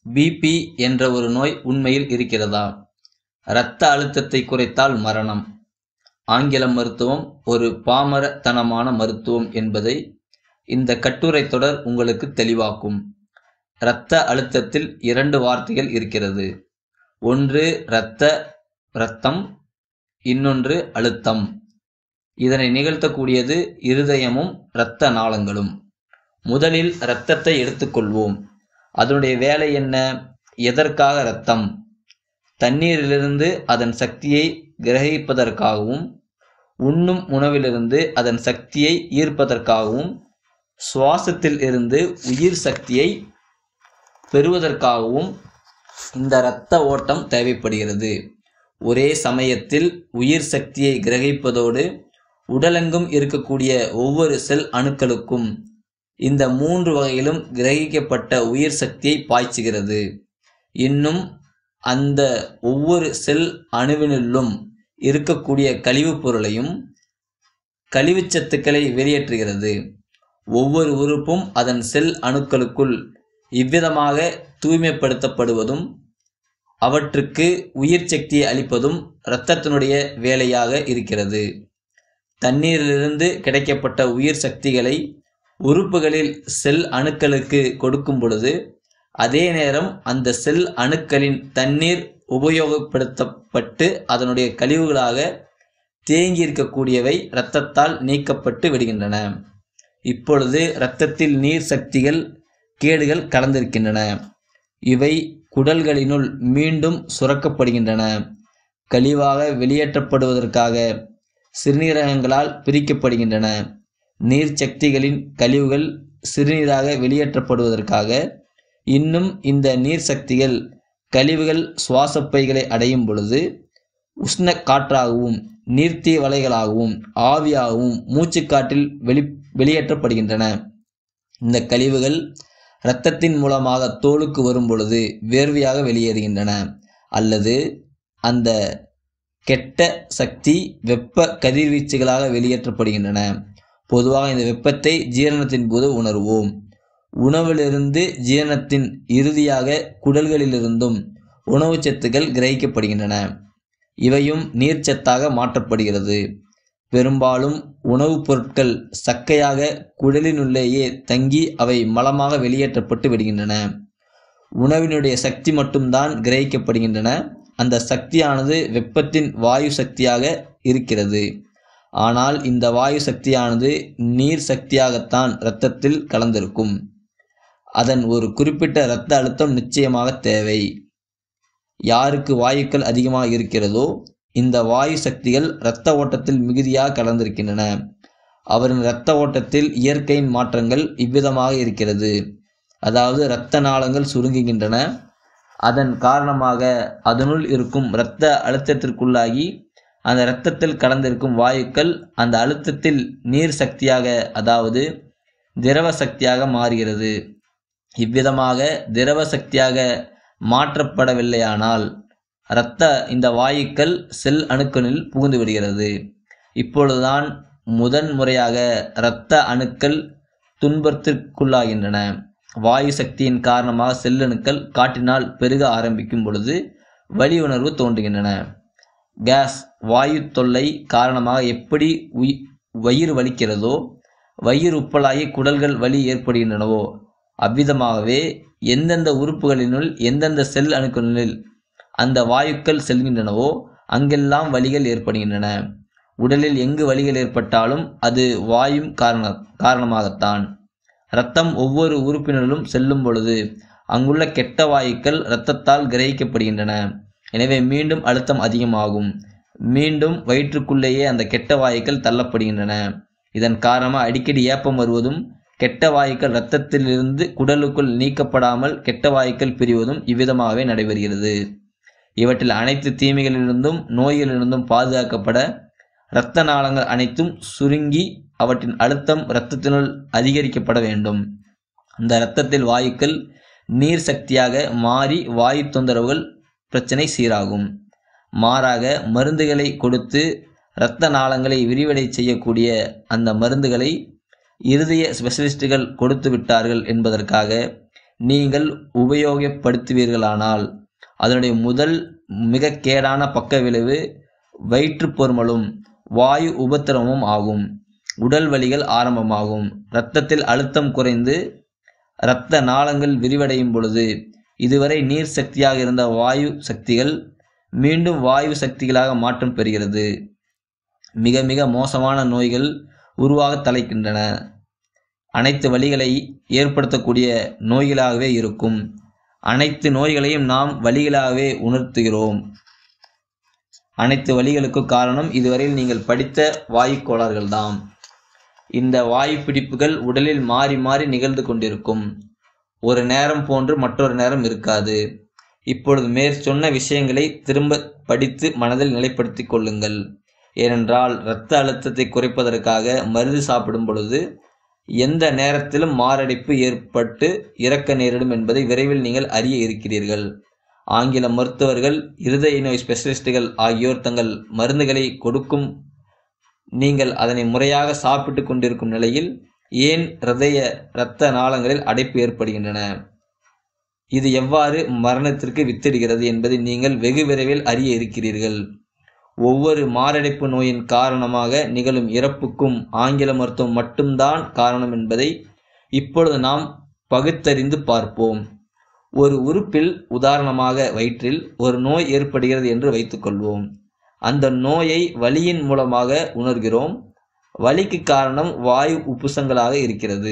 BP என்ற ஒரு நோய் உண்மையில் இருக்கிறதா இரத்த அழுத்தத்தை குறைத்தால் மரணம் ஆங்கில மருத்துவம் ஒரு பாமரத்தனமான மருத்துவம் என்பதை இந்த கட்டுரை தொடர் உங்களுக்கு தெளிவாக்கும் இரத்த அழுத்தத்தில் இரண்டு வார்த்தைகள் இருக்கிறது ஒன்று இரத்த இரத்தம் இன்னொன்று அழுத்தம் இதனை நிகழ்த்தக்கூடியது இருதயமும் இரத்த நாளங்களும் முதலில் இரத்தத்தை எடுத்துக்கொள்வோம் அதனுடைய வேலை என்ன எதற்காக இரத்தம் தண்ணீரிலிருந்து அதன் சக்தியை கிரகிப்பதற்காகவும் உண்ணும் உணவிலிருந்து அதன் சக்தியை ஈர்ப்பதற்காகவும் சுவாசத்தில் இருந்து உயிர் சக்தியை பெறுவதற்காகவும் இந்த இரத்த ஓட்டம் தேவைப்படுகிறது ஒரே சமயத்தில் உயிர் சக்தியை கிரகிப்பதோடு உடலெங்கும் இருக்கக்கூடிய ஒவ்வொரு செல் அணுக்களுக்கும் இந்த மூன்று வகையிலும் கிரகிக்கப்பட்ட உயிர் சக்தியை பாய்ச்சுகிறது இன்னும் அந்த ஒவ்வொரு செல் அணுவினுள்ளும் இருக்கக்கூடிய கழிவுப் பொருளையும் கழிவுச் சத்துக்களை வெளியேற்றுகிறது ஒவ்வொரு உறுப்பும் அதன் செல் அணுக்களுக்குள் இவ்விதமாக தூய்மைப்படுத்தப்படுவதும் அவற்றுக்கு உயிர் சக்தியை அளிப்பதும் இரத்தத்தினுடைய வேலையாக இருக்கிறது தண்ணீரிலிருந்து கிடைக்கப்பட்ட உயிர் சக்திகளை உறுப்புகளில் செல் அணுக்களுக்கு கொடுக்கும் பொழுது அதே நேரம் அந்த செல் அணுக்களின் தண்ணீர் உபயோகப்படுத்தப்பட்டு அதனுடைய கழிவுகளாக தேங்கி இருக்கக்கூடியவை இரத்தத்தால் நீக்கப்பட்டு விடுகின்றன இப்பொழுது இரத்தத்தில் நீர் சக்திகள் கேடுகள் கலந்திருக்கின்றன இவை குடல்களினுள் மீண்டும் சுரக்கப்படுகின்றன கழிவாக வெளியேற்றப்படுவதற்காக சிறுநீரகங்களால் பிரிக்கப்படுகின்றன நீர் சக்திகளின் கழிவுகள் சிறுநீராக வெளியேற்றப்படுவதற்காக இன்னும் இந்த நீர் சக்திகள் கழிவுகள் சுவாசப்பைகளை அடையும் பொழுது உஷ்ண காற்றாகவும் நீர்த்தீ வலைகளாகவும் ஆவியாகவும் மூச்சுக்காற்றில் வெளி வெளியேற்றப்படுகின்றன இந்த கழிவுகள் இரத்தத்தின் மூலமாக தோலுக்கு வரும் பொழுது வேர்வையாக வெளியேறுகின்றன அல்லது அந்த கெட்ட சக்தி வெப்ப கதிர்வீச்சுகளாக வெளியேற்றப்படுகின்றன பொதுவாக இந்த வெப்பத்தை ஜீரணத்தின் போது உணர்வோம் உணவிலிருந்து ஜீரணத்தின் இறுதியாக குடல்களிலிருந்தும் உணவுச் சத்துக்கள் கிரகிக்கப்படுகின்றன இவையும் நீர்ச்சத்தாக மாற்றப்படுகிறது பெரும்பாலும் உணவுப் பொருட்கள் சக்கையாக குடலினுள்ளேயே தங்கி அவை மலமாக வெளியேற்றப்பட்டு விடுகின்றன உணவினுடைய சக்தி மட்டும்தான் கிரகிக்கப்படுகின்றன அந்த சக்தியானது வெப்பத்தின் வாயு சக்தியாக இருக்கிறது ஆனால் இந்த வாயு சக்தியானது நீர் சக்தியாகத்தான் இரத்தத்தில் கலந்திருக்கும் அதன் ஒரு குறிப்பிட்ட இரத்த அழுத்தம் நிச்சயமாக தேவை யாருக்கு வாயுக்கள் அதிகமாக இருக்கிறதோ இந்த வாயு சக்திகள் இரத்த ஓட்டத்தில் மிகுதியாக கலந்திருக்கின்றன அவரின் இரத்த ஓட்டத்தில் இயற்கையின் மாற்றங்கள் இவ்விதமாக இருக்கிறது அதாவது இரத்த நாளங்கள் சுருங்குகின்றன அதன் காரணமாக அதனுள் இருக்கும் இரத்த அழுத்தத்திற்குள்ளாகி அந்த இரத்தத்தில் கலந்திருக்கும் வாயுக்கள் அந்த அழுத்தத்தில் நீர் சக்தியாக அதாவது திரவ சக்தியாக மாறுகிறது இவ்விதமாக திரவ சக்தியாக மாற்றப்படவில்லையானால் இரத்த இந்த வாயுக்கள் செல் அணுக்களில் புகுந்து விடுகிறது இப்பொழுதுதான் முதன் முறையாக இரத்த அணுக்கள் துன்பத்திற்குள்ளாகின்றன வாயு சக்தியின் காரணமாக செல்லணுக்கள் காற்றினால் பெருக ஆரம்பிக்கும் பொழுது வலி உணர்வு தோன்றுகின்றன கேஸ் வாயு தொல்லை காரணமாக எப்படி உய் வயிறு வலிக்கிறதோ வயிறு உப்பலாகி குடல்கள் வலி ஏற்படுகின்றனவோ அவ்விதமாகவே எந்தெந்த உறுப்புகளினுள் எந்தெந்த செல் அணுக்களில் அந்த வாயுக்கள் செல்கின்றனவோ அங்கெல்லாம் வலிகள் ஏற்படுகின்றன உடலில் எங்கு வலிகள் ஏற்பட்டாலும் அது வாயும் காரண காரணமாகத்தான் இரத்தம் ஒவ்வொரு உறுப்பினரிலும் செல்லும் பொழுது அங்குள்ள கெட்ட வாயுக்கள் இரத்தத்தால் கிரகிக்கப்படுகின்றன எனவே மீண்டும் அழுத்தம் அதிகமாகும் மீண்டும் வயிற்றுக்குள்ளேயே அந்த கெட்ட வாயுக்கள் தள்ளப்படுகின்றன இதன் காரணமாக அடிக்கடி ஏப்பம் வருவதும் கெட்ட வாயுக்கள் இரத்தத்திலிருந்து குடலுக்குள் நீக்கப்படாமல் கெட்ட வாயுக்கள் பிரிவதும் இவ்விதமாகவே நடைபெறுகிறது இவற்றில் அனைத்து தீமைகளிலிருந்தும் நோய்களிலிருந்தும் பாதுகாக்கப்பட இரத்த நாளங்கள் அனைத்தும் சுருங்கி அவற்றின் அழுத்தம் இரத்தத்தினுள் அதிகரிக்கப்பட வேண்டும் அந்த இரத்தத்தில் வாயுக்கள் நீர் சக்தியாக மாறி வாயு தொந்தரவுகள் பிரச்சனை சீராகும் மாறாக மருந்துகளை கொடுத்து இரத்த நாளங்களை விரிவடை செய்யக்கூடிய அந்த மருந்துகளை இருதய ஸ்பெஷலிஸ்டுகள் கொடுத்து விட்டார்கள் என்பதற்காக நீங்கள் உபயோகப்படுத்துவீர்களானால் அதனுடைய முதல் மிக கேடான பக்க விளைவு வயிற்றுப்பொருமலும் வாயு உபத்திரமும் ஆகும் உடல் வலிகள் ஆரம்பமாகும் இரத்தத்தில் அழுத்தம் குறைந்து இரத்த நாளங்கள் விரிவடையும் பொழுது இதுவரை நீர் சக்தியாக இருந்த வாயு சக்திகள் மீண்டும் வாயு சக்திகளாக மாற்றம் பெறுகிறது மிக மிக மோசமான நோய்கள் உருவாக தலைக்கின்றன அனைத்து வழிகளை ஏற்படுத்தக்கூடிய நோய்களாகவே இருக்கும் அனைத்து நோய்களையும் நாம் வழிகளாகவே உணர்த்துகிறோம் அனைத்து வழிகளுக்கும் காரணம் இதுவரையில் நீங்கள் படித்த வாயு கோளாறுகள்தாம் இந்த வாயு பிடிப்புகள் உடலில் மாறி மாறி நிகழ்ந்து கொண்டிருக்கும் ஒரு நேரம் போன்று மற்றொரு நேரம் இருக்காது இப்பொழுது மேற் சொன்ன விஷயங்களை திரும்ப படித்து மனதில் நிலைப்படுத்திக் கொள்ளுங்கள் ஏனென்றால் இரத்த அழுத்தத்தை குறைப்பதற்காக மருந்து சாப்பிடும் பொழுது எந்த நேரத்திலும் மாரடைப்பு ஏற்பட்டு இறக்க நேரிடும் என்பதை விரைவில் நீங்கள் அறிய இருக்கிறீர்கள் ஆங்கில மருத்துவர்கள் இருதய நோய் ஸ்பெஷலிஸ்டுகள் ஆகியோர் தங்கள் மருந்துகளை கொடுக்கும் நீங்கள் அதனை முறையாக சாப்பிட்டு கொண்டிருக்கும் நிலையில் ஏன் இருதய இரத்த நாளங்களில் அடைப்பு ஏற்படுகின்றன இது எவ்வாறு மரணத்திற்கு வித்திடுகிறது என்பதை நீங்கள் வெகு விரைவில் அறிய இருக்கிறீர்கள் ஒவ்வொரு மாரடைப்பு நோயின் காரணமாக நிகழும் இறப்புக்கும் ஆங்கில மருத்துவம் மட்டும்தான் காரணம் என்பதை இப்பொழுது நாம் பகுத்தறிந்து பார்ப்போம் ஒரு உறுப்பில் உதாரணமாக வயிற்றில் ஒரு நோய் ஏற்படுகிறது என்று வைத்துக்கொள்வோம் அந்த நோயை வலியின் மூலமாக உணர்கிறோம் வலிக்கு காரணம் வாயு உப்புசங்களாக இருக்கிறது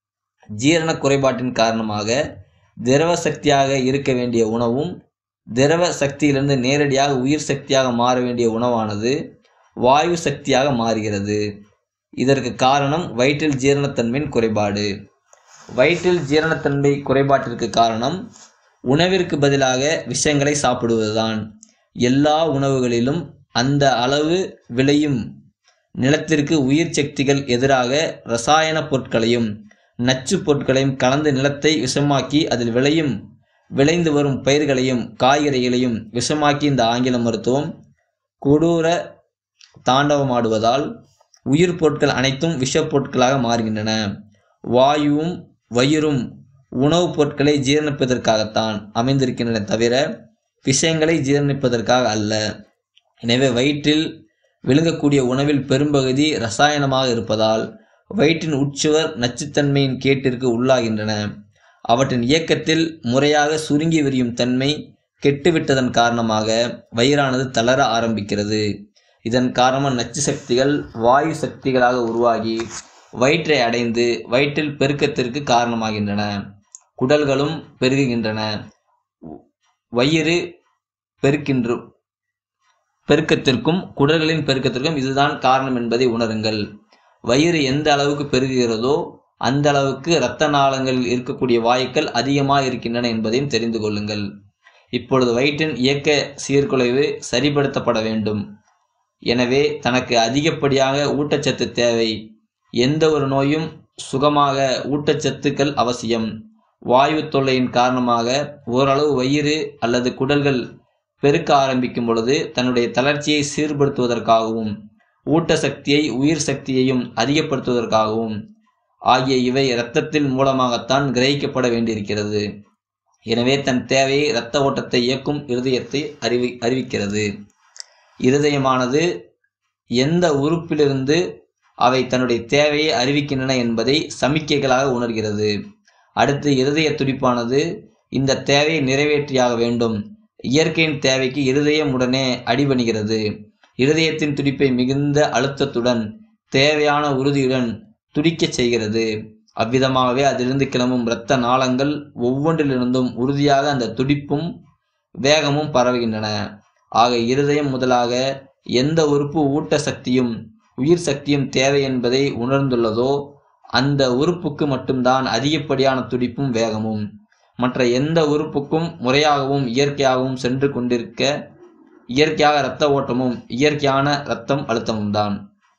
ஜீரண குறைபாட்டின் காரணமாக திரவ சக்தியாக இருக்க வேண்டிய உணவும் திரவ சக்தியிலிருந்து நேரடியாக உயிர் சக்தியாக மாற வேண்டிய உணவானது வாயு சக்தியாக மாறுகிறது இதற்கு காரணம் வயிற்றில் ஜீரணத்தன்மையின் குறைபாடு வயிற்றில் ஜீரணத்தன்மை குறைபாட்டிற்கு காரணம் உணவிற்கு பதிலாக விஷயங்களை சாப்பிடுவதுதான் எல்லா உணவுகளிலும் அந்த அளவு விளையும் நிலத்திற்கு உயிர் சக்திகள் எதிராக ரசாயன பொருட்களையும் நச்சு பொருட்களையும் கலந்து நிலத்தை விஷமாக்கி அதில் விளையும் விளைந்து வரும் பயிர்களையும் காய்கறிகளையும் விஷமாக்கி இந்த ஆங்கில மருத்துவம் கொடூர தாண்டவமாடுவதால் உயிர் பொருட்கள் அனைத்தும் விஷப் பொருட்களாக மாறுகின்றன வாயுவும் வயிறும் உணவுப் பொருட்களை ஜீரணிப்பதற்காகத்தான் அமைந்திருக்கின்றன தவிர விஷயங்களை ஜீரணிப்பதற்காக அல்ல எனவே வயிற்றில் விழுங்கக்கூடிய உணவில் பெரும்பகுதி ரசாயனமாக இருப்பதால் வயிற்றின் உட்சுவர் நச்சுத்தன்மையின் கேட்டிற்கு உள்ளாகின்றன அவற்றின் இயக்கத்தில் முறையாக சுருங்கி விரியும் தன்மை கெட்டுவிட்டதன் காரணமாக வயிறானது தளர ஆரம்பிக்கிறது இதன் காரணமாக நச்சு சக்திகள் வாயு சக்திகளாக உருவாகி வயிற்றை அடைந்து வயிற்றில் பெருக்கத்திற்கு காரணமாகின்றன குடல்களும் பெருகுகின்றன வயிறு பெருக்கின்ற பெருக்கத்திற்கும் குடல்களின் பெருக்கத்திற்கும் இதுதான் காரணம் என்பதை உணருங்கள் வயிறு எந்த அளவுக்கு பெருகுகிறதோ அந்த அளவுக்கு இரத்த நாளங்களில் இருக்கக்கூடிய வாயுக்கள் அதிகமாக இருக்கின்றன என்பதையும் தெரிந்து கொள்ளுங்கள் இப்பொழுது வயிற்றின் இயக்க சீர்குலைவு சரிப்படுத்தப்பட வேண்டும் எனவே தனக்கு அதிகப்படியாக ஊட்டச்சத்து தேவை எந்த ஒரு நோயும் சுகமாக ஊட்டச்சத்துக்கள் அவசியம் வாயு தொல்லையின் காரணமாக ஓரளவு வயிறு அல்லது குடல்கள் பெருக்க ஆரம்பிக்கும் பொழுது தன்னுடைய தளர்ச்சியை சீர்படுத்துவதற்காகவும் ஊட்ட சக்தியை உயிர் சக்தியையும் அதிகப்படுத்துவதற்காகவும் ஆகிய இவை இரத்தத்தில் மூலமாகத்தான் கிரகிக்கப்பட வேண்டியிருக்கிறது எனவே தன் தேவையை இரத்த ஓட்டத்தை இயக்கும் இருதயத்தை அறிவி அறிவிக்கிறது இருதயமானது எந்த உறுப்பிலிருந்து அவை தன்னுடைய தேவையை அறிவிக்கின்றன என்பதை சமிக்கைகளாக உணர்கிறது அடுத்து இருதய துடிப்பானது இந்த தேவையை நிறைவேற்றியாக வேண்டும் இயற்கையின் தேவைக்கு இருதயம் உடனே அடிபணிகிறது இருதயத்தின் துடிப்பை மிகுந்த அழுத்தத்துடன் தேவையான உறுதியுடன் துடிக்கச் செய்கிறது அவ்விதமாகவே அதிலிருந்து கிளம்பும் இரத்த நாளங்கள் ஒவ்வொன்றிலிருந்தும் உறுதியாக அந்த துடிப்பும் வேகமும் பரவுகின்றன ஆக இருதயம் முதலாக எந்த உறுப்பு ஊட்ட சக்தியும் உயிர் சக்தியும் தேவை என்பதை உணர்ந்துள்ளதோ அந்த உறுப்புக்கு மட்டும்தான் அதிகப்படியான துடிப்பும் வேகமும் மற்ற எந்த உறுப்புக்கும் முறையாகவும் இயற்கையாகவும் சென்று கொண்டிருக்க இயற்கையாக இரத்த ஓட்டமும் இயற்கையான இரத்தம் அழுத்தமும் தான்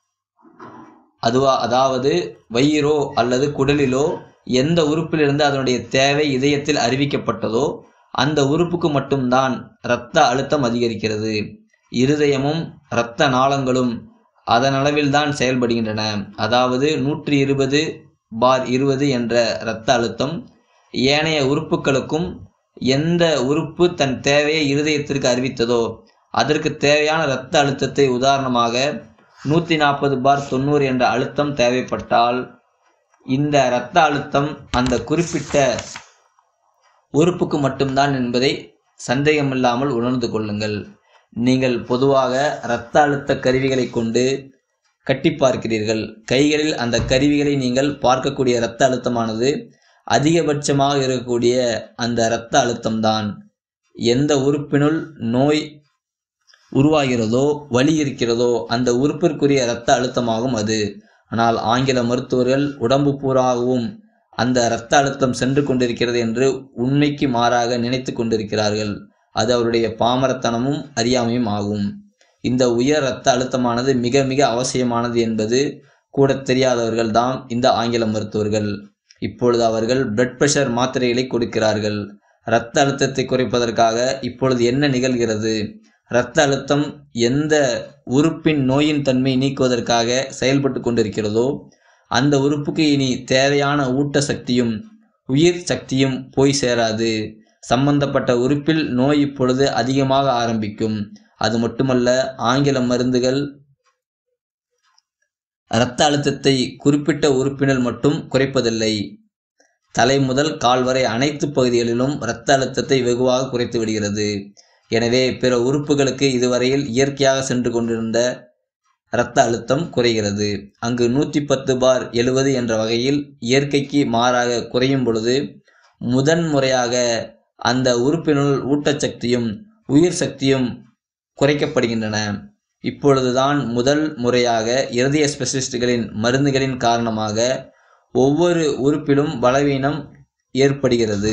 அதுவா அதாவது வயிறோ அல்லது குடலிலோ எந்த உறுப்பிலிருந்து அதனுடைய தேவை இதயத்தில் அறிவிக்கப்பட்டதோ அந்த உறுப்புக்கு மட்டும்தான் இரத்த அழுத்தம் அதிகரிக்கிறது இருதயமும் இரத்த நாளங்களும் அதன் அளவில்தான் செயல்படுகின்றன அதாவது நூற்றி இருபது பார் இருபது என்ற இரத்த அழுத்தம் ஏனைய உறுப்புகளுக்கும் எந்த உறுப்பு தன் தேவையை இருதயத்திற்கு அறிவித்ததோ அதற்கு தேவையான இரத்த அழுத்தத்தை உதாரணமாக நூற்றி நாற்பது பார் தொண்ணூறு என்ற அழுத்தம் தேவைப்பட்டால் இந்த இரத்த அழுத்தம் அந்த குறிப்பிட்ட உறுப்புக்கு மட்டும்தான் என்பதை சந்தேகமில்லாமல் உணர்ந்து கொள்ளுங்கள் நீங்கள் பொதுவாக இரத்த அழுத்த கருவிகளை கொண்டு கட்டி பார்க்கிறீர்கள் கைகளில் அந்த கருவிகளை நீங்கள் பார்க்கக்கூடிய இரத்த அழுத்தமானது அதிகபட்சமாக இருக்கக்கூடிய அந்த இரத்த அழுத்தம்தான் எந்த உறுப்பினுள் நோய் உருவாகிறதோ வலி இருக்கிறதோ அந்த உறுப்பிற்குரிய இரத்த அழுத்தமாகும் அது ஆனால் ஆங்கில மருத்துவர்கள் உடம்பு பூராகவும் அந்த இரத்த அழுத்தம் சென்று கொண்டிருக்கிறது என்று உண்மைக்கு மாறாக நினைத்து கொண்டிருக்கிறார்கள் அது அவருடைய பாமரத்தனமும் அறியாமையும் ஆகும் இந்த உயர் இரத்த அழுத்தமானது மிக மிக அவசியமானது என்பது கூட தெரியாதவர்கள் தான் இந்த ஆங்கில மருத்துவர்கள் இப்பொழுது அவர்கள் பிளட் பிரஷர் மாத்திரைகளை கொடுக்கிறார்கள் இரத்த அழுத்தத்தை குறைப்பதற்காக இப்பொழுது என்ன நிகழ்கிறது இரத்த அழுத்தம் எந்த உறுப்பின் நோயின் தன்மை நீக்குவதற்காக செயல்பட்டு கொண்டிருக்கிறதோ அந்த உறுப்புக்கு இனி தேவையான ஊட்ட சக்தியும் உயிர் சக்தியும் போய் சேராது சம்பந்தப்பட்ட உறுப்பில் நோய் இப்பொழுது அதிகமாக ஆரம்பிக்கும் அது மட்டுமல்ல ஆங்கில மருந்துகள் இரத்த அழுத்தத்தை குறிப்பிட்ட உறுப்பினர் மட்டும் குறைப்பதில்லை தலை முதல் கால் வரை அனைத்து பகுதிகளிலும் இரத்த அழுத்தத்தை வெகுவாக குறைத்து விடுகிறது எனவே பிற உறுப்புகளுக்கு இதுவரையில் இயற்கையாக சென்று கொண்டிருந்த இரத்த அழுத்தம் குறைகிறது அங்கு நூற்றி பத்து பார் எழுவது என்ற வகையில் இயற்கைக்கு மாறாக குறையும் பொழுது முதன் முறையாக அந்த உறுப்பினுள் ஊட்டச்சக்தியும் உயிர் சக்தியும் குறைக்கப்படுகின்றன இப்பொழுதுதான் முதல் முறையாக இருதய ஸ்பெஷலிஸ்டுகளின் மருந்துகளின் காரணமாக ஒவ்வொரு உறுப்பிலும் பலவீனம் ஏற்படுகிறது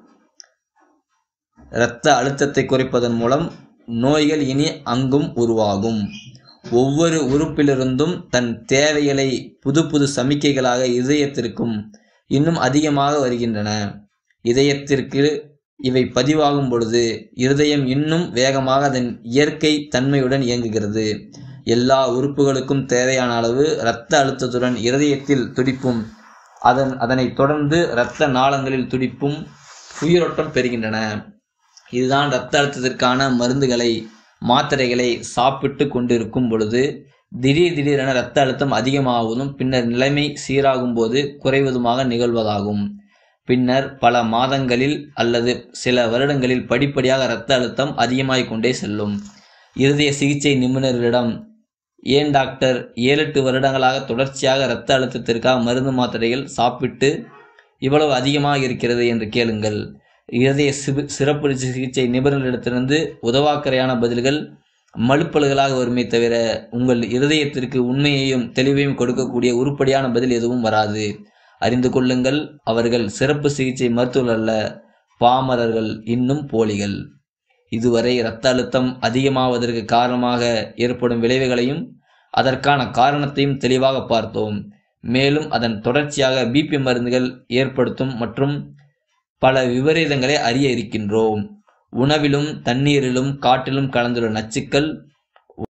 இரத்த அழுத்தத்தை குறைப்பதன் மூலம் நோய்கள் இனி அங்கும் உருவாகும் ஒவ்வொரு உறுப்பிலிருந்தும் தன் தேவைகளை புது புது சமிக்கைகளாக இதயத்திற்கும் இன்னும் அதிகமாக வருகின்றன இதயத்திற்கு இவை பதிவாகும் பொழுது இருதயம் இன்னும் வேகமாக அதன் இயற்கை தன்மையுடன் இயங்குகிறது எல்லா உறுப்புகளுக்கும் தேவையான அளவு இரத்த அழுத்தத்துடன் இருதயத்தில் துடிப்பும் அதன் அதனைத் தொடர்ந்து இரத்த நாளங்களில் துடிப்பும் உயிரோட்டம் பெறுகின்றன இதுதான் இரத்த அழுத்தத்திற்கான மருந்துகளை மாத்திரைகளை சாப்பிட்டு கொண்டிருக்கும் பொழுது திடீர் திடீரென இரத்த அழுத்தம் அதிகமாவதும் பின்னர் நிலைமை சீராகும் போது குறைவதுமாக நிகழ்வதாகும் பின்னர் பல மாதங்களில் அல்லது சில வருடங்களில் படிப்படியாக இரத்த அழுத்தம் அதிகமாகிக் கொண்டே செல்லும் இருதய சிகிச்சை நிபுணர்களிடம் ஏன் டாக்டர் ஏழு எட்டு வருடங்களாக தொடர்ச்சியாக இரத்த அழுத்தத்திற்காக மருந்து மாத்திரைகள் சாப்பிட்டு இவ்வளவு அதிகமாக இருக்கிறது என்று கேளுங்கள் இருதய சிபு சிறப்பு சிகிச்சை நிபுணர்களிடத்திலிருந்து உதவாக்கரையான பதில்கள் மழுப்பல்களாக வருமே தவிர உங்கள் இருதயத்திற்கு உண்மையையும் தெளிவையும் கொடுக்கக்கூடிய உருப்படியான பதில் எதுவும் வராது அறிந்து கொள்ளுங்கள் அவர்கள் சிறப்பு சிகிச்சை மருத்துவர்கள் அல்ல பாமரர்கள் இன்னும் போலிகள் இதுவரை இரத்த அழுத்தம் அதிகமாவதற்கு காரணமாக ஏற்படும் விளைவுகளையும் அதற்கான காரணத்தையும் தெளிவாக பார்த்தோம் மேலும் அதன் தொடர்ச்சியாக பிபி மருந்துகள் ஏற்படுத்தும் மற்றும் பல விபரீதங்களை அறிய இருக்கின்றோம் உணவிலும் தண்ணீரிலும் காற்றிலும் கலந்துள்ள நச்சுக்கள்